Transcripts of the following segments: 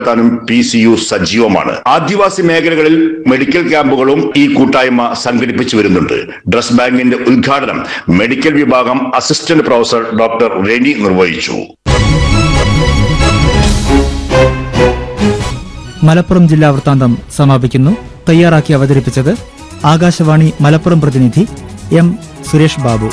ത്താനും P C U സജീവമാണ് ആദിവാസി മേഖലകളിൽ medical ക്യാമ്പുകളും ഈ കൂട്ടായ്മ സംഘടിപ്പിച്ചു വരുന്നുണ്ട് ഡ്രസ് ബാങ്കിന്റെ ഉദ്ഘാടനം മെഡിക്കൽ വിഭാഗം അസിസ്റ്റന്റ് പ്രൊഫസർ ഡോക്ടർ റെനി നിർവഹിച്ചു മലപ്പുറം ജില്ലാ വൃത്താന്തം സമാപിക്കുന്നു തയ്യാറാക്കി അവതരിപ്പിച്ചത് ആകാശവാണി മലപ്പുറം പ്രതിനിധി എം സുരേഷ് ബാബു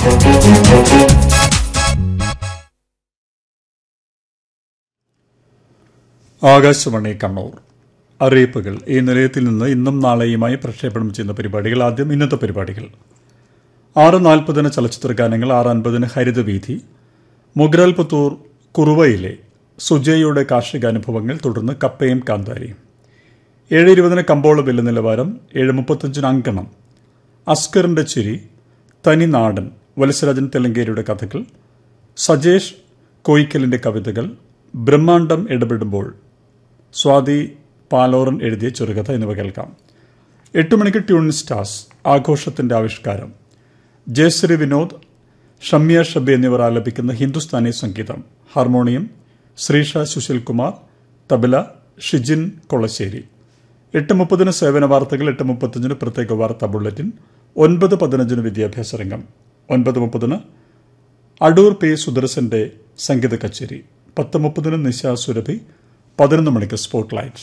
ആകാശവാണി കണ്ണൂർ അറിയിപ്പുകൾ ഈ നിലയത്തിൽ നിന്ന് ഇന്നും നാളെയുമായി പ്രക്ഷേപണം ചെയ്യുന്ന പരിപാടികൾ ആദ്യം ഇന്നത്തെ പരിപാടികൾ ആറ് നാൽപ്പതിന് ചലച്ചിത്ര ഗാനങ്ങൾ ആറ് അൻപതിന് ഹരിതവീഥി മുഗ്രാൽ പുത്തൂർ കുറുവയിലെ സുജയുടെ കാർഷികാനുഭവങ്ങൾ തുടർന്ന് കപ്പയും കാന്താരിയും ഏഴ് ഇരുപതിന് കമ്പോള വില നിലവാരം ഏഴ് മുപ്പത്തഞ്ചിന് അങ്കണം അസ്കറിന്റെ ചിരി തനിനാടൻ വത്സരാജൻ തെലങ്കേരിയുടെ കഥകൾ സജേഷ് കോയിക്കലിന്റെ കവിതകൾ ബ്രഹ്മാണ്ഡം ഇടപെടുമ്പോൾ സ്വാതി പാലോറൻ എഴുതിയ ചെറുകഥ എന്നിവ കേൾക്കാം എട്ട് മണിക്ക് ട്യൂൺ സ്റ്റാർസ് ആഘോഷത്തിന്റെ ആവിഷ്കാരം ജയശ്രീ വിനോദ് ഷമ്യ ഷബി എന്നിവർ ആലപിക്കുന്ന ഹിന്ദുസ്ഥാനി സംഗീതം ഹാർമോണിയം ശ്രീഷ സുശീൽകുമാർ തബല ഷിജിൻ കൊളശ്ശേരി എട്ട് മുപ്പതിന് സേവന വാർത്തകൾ എട്ട് മുപ്പത്തഞ്ചിന് പ്രത്യേക വാർത്താ ബുള്ളറ്റിൻ ഒൻപത് പതിനഞ്ചിന് വിദ്യാഭ്യാസ രംഗം ഒൻപത് മുപ്പതിന് അടൂർ പി സുദർശന്റെ സംഗീത കച്ചേരി പത്ത് മുപ്പതിന് നിശ സുരഭി പതിനൊന്ന് മണിക്ക് സ്പോട്ട് ലൈറ്റ്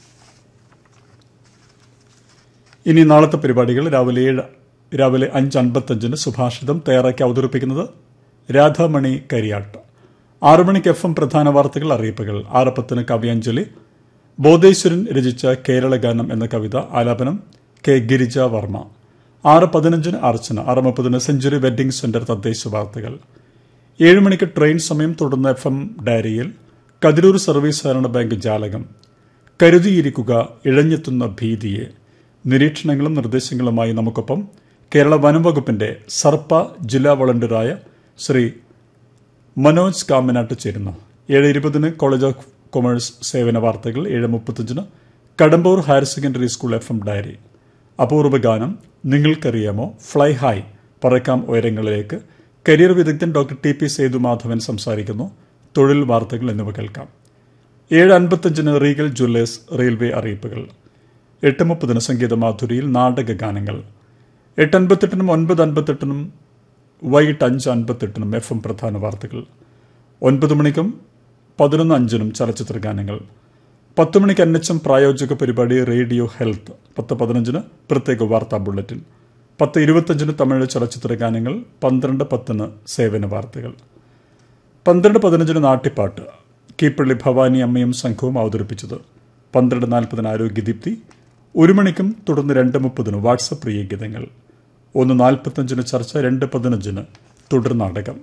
ഇനി നാളത്തെ പരിപാടികൾ രാവിലെ ഏഴ് രാവിലെ അഞ്ച് അൻപത്തഞ്ചിന് സുഭാഷിതം തയ്യാറാക്കി അവതരിപ്പിക്കുന്നത് രാധാമണി കരിയാട്ട് ആറു മണിക്ക് എഫ് എം പ്രധാന വാർത്തകൾ അറിയിപ്പുകൾ ആറ് പത്തിന് കവ്യാഞ്ജലി ബോധേശ്വരൻ രചിച്ച കേരള ഗാനം എന്ന കവിത ആലാപനം കെ ഗിരിജ വർമ്മ ആറ് പതിനഞ്ചിന് അർച്ചന ആറ് മുപ്പതിന് സെഞ്ചുറി വെഡ്ഡിംഗ് സെന്റർ തദ്ദേശ വാർത്തകൾ ഏഴ് മണിക്ക് ട്രെയിൻ സമയം തുടർന്ന് എഫ് എം ഡയറിയിൽ കതിരൂർ സർവീസ് സഹകരണ ബാങ്ക് ജാലകം കരുതിയിരിക്കുക ഇഴഞ്ഞെത്തുന്ന ഭീതിയെ നിരീക്ഷണങ്ങളും നിർദ്ദേശങ്ങളുമായി നമുക്കൊപ്പം കേരള വനം വകുപ്പിന്റെ സർപ്പ ജില്ലാ വളണ്ടിയറായ ശ്രീ മനോജ് കാമനാട്ട് ചേരുന്നു ഏഴ് ഇരുപതിന് കോളേജ് ഓഫ് കൊമേഴ്സ് സേവന വാർത്തകൾ ഏഴ് മുപ്പത്തഞ്ചിന് Kadambur higher secondary school F M diary അപൂർവ ഗാനം നിങ്ങൾക്കറിയാമോ ഫ്ലൈ ഹായ് പറക്കാം ഉയരങ്ങളിലേക്ക് കരിയർ വിദഗ്ധൻ ഡോക്ടർ ടി പി സേതുമാധവൻ സംസാരിക്കുന്നു തൊഴിൽ വാർത്തകൾ എന്നിവ കേൾക്കാം ഏഴ് അൻപത്തഞ്ചിന് റീഗൽ ജ്വല്ലേഴ്സ് റെയിൽവേ അറിയിപ്പുകൾ എട്ട് മുപ്പതിന് സംഗീത മാധുരിയിൽ നാടക ഗാനങ്ങൾ എട്ട് അൻപത്തെട്ടിനും ഒൻപത് അൻപത്തെട്ടിനും വൈകിട്ട് അഞ്ച് അൻപത്തെട്ടിനും എഫ് എം പ്രധാന വാർത്തകൾ ഒൻപത് മണിക്കും പതിനൊന്ന് അഞ്ചിനും ചലച്ചിത്ര ഗാനങ്ങൾ പത്ത് മണിക്ക് എൻ എച്ച് എം പ്രായോജക പരിപാടി റേഡിയോ ഹെൽത്ത് പത്ത് പതിനഞ്ചിന് പ്രത്യേക വാർത്താ ബുള്ളറ്റിൻ പത്ത് ഇരുപത്തഞ്ചിന് തമിഴ് ചലച്ചിത്ര ഗാനങ്ങൾ പന്ത്രണ്ട് പത്തിന് സേവന വാർത്തകൾ പന്ത്രണ്ട് പതിനഞ്ചിന് നാട്ടിപ്പാട്ട് കീപ്പള്ളി ഭവാനി അമ്മയും സംഘവും അവതരിപ്പിച്ചത് പന്ത്രണ്ട് നാൽപ്പതിന് ആരോഗ്യദീപ്തി ഒരു മണിക്കും തുടർന്ന് രണ്ട് മുപ്പതിന് വാട്സപ്പ് പ്രിയഗീതങ്ങൾ ഒന്ന് നാൽപ്പത്തഞ്ചിന് ചർച്ച രണ്ട് പതിനഞ്ചിന് തുടർ നാടകം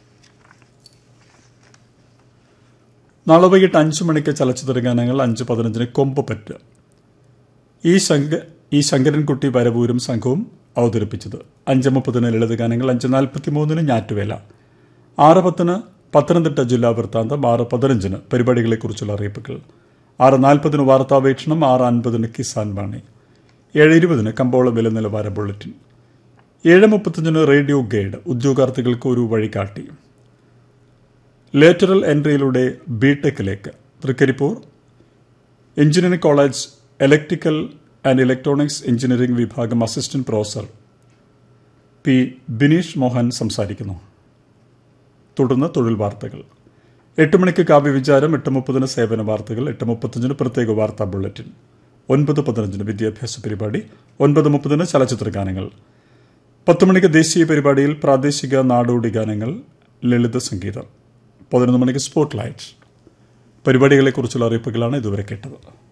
നാളെ വൈകിട്ട് അഞ്ചു മണിക്ക് ചലച്ചിത്ര ഗാനങ്ങൾ അഞ്ച് പതിനഞ്ചിന് കൊമ്പപ്പറ്റ് ഈ ശങ്ക ഈ ശങ്കരൻകുട്ടി വരവൂരും സംഘവും അവതരിപ്പിച്ചത് അഞ്ച് മുപ്പതിന് ലളിത ഗാനങ്ങൾ അഞ്ച് നാൽപ്പത്തി മൂന്നിന് ഞാറ്റുവേല ആറ് പത്തിന് പത്തനംതിട്ട ജില്ലാ വൃത്താന്തം ആറ് പതിനഞ്ചിന് പരിപാടികളെക്കുറിച്ചുള്ള അറിയിപ്പുകൾ ആറ് നാൽപ്പതിന് വാർത്താവേക്ഷണം ആറ് അൻപതിന് കിസാൻ വാണി ഏഴ് ഇരുപതിന് കമ്പോള വില നിലവാര ബുള്ളറ്റിൻ ഏഴ് മുപ്പത്തഞ്ചിന് റേഡിയോ ഗൈഡ് ഉദ്യോഗാർത്ഥികൾക്ക് ഒരു വഴികാട്ടി ലേറ്ററൽ എൻട്രിയിലൂടെ ബിടെക്കിലേക്ക് Thrikkaripur engineering college electrical and electronics engineering വിഭാഗം assistant professor P Bineesh Mohan സംസാരിക്കുന്നു തുടർന്ന് തൊഴിൽ വാർത്തകൾ എട്ട് മണിക്ക് കാവ്യവിചാരം എട്ട് മുപ്പതിന് സേവന വാർത്തകൾ എട്ട് മുപ്പത്തഞ്ചിന് പ്രത്യേക വാർത്താ ബുള്ളറ്റിൻ ഒൻപത് പതിനഞ്ചിന് വിദ്യാഭ്യാസ പരിപാടി ഒൻപത് മുപ്പതിന് ചലച്ചിത്ര ഗാനങ്ങൾ പത്ത് മണിക്ക് ദേശീയ പരിപാടിയിൽ പ്രാദേശിക നാടോടി ഗാനങ്ങൾ ലളിത സംഗീതം പതിനൊന്ന് മണിക്ക് സ്പോട്ട് ലൈറ്റ് പരിപാടികളെക്കുറിച്ചുള്ള അറിയിപ്പുകളാണ് ഇതുവരെ കേട്ടത്